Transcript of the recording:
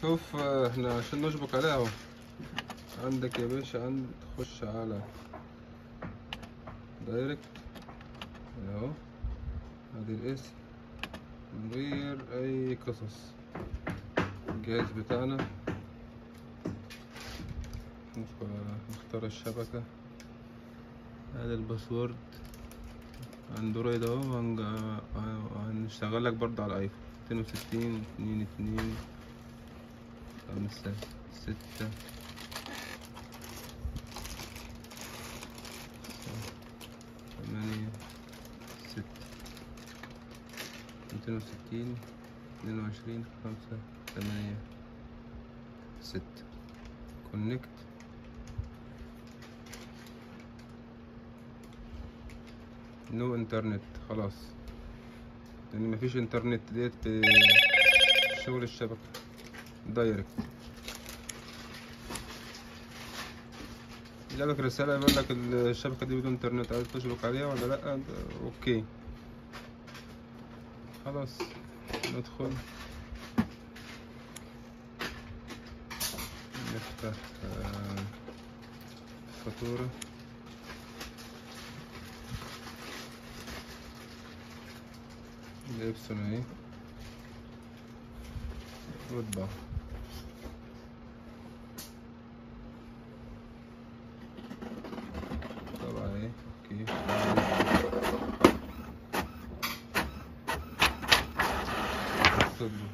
شوف آه، احنا عشان نشبك عليها اهو عندك يا باشا عند تخش على دايركت اهو ادي الاسم من غير اي قصص الجهاز بتاعنا ندخل- نختار الشبكة ادي الباسورد اندرويد اهو هنج- هنشتغل لك برضه على الايفون 62 اتنين اتنين خمسة ستة ثمانية ستة ميتين وستين اتنين وعشرين خمسة ثمانية ستة كونكت نو انترنت خلاص لان مفيش انترنت ديت في شغل الشبكة دايركت جالك رسالة يقول لك الشبكة دي بدون انترنت عايز تشبك عليها ولا لأ ده اوكي خلاص ندخل نفتح آه، فاتورة الإبسون اهي واطبع طبعا اهي اوكي اكتب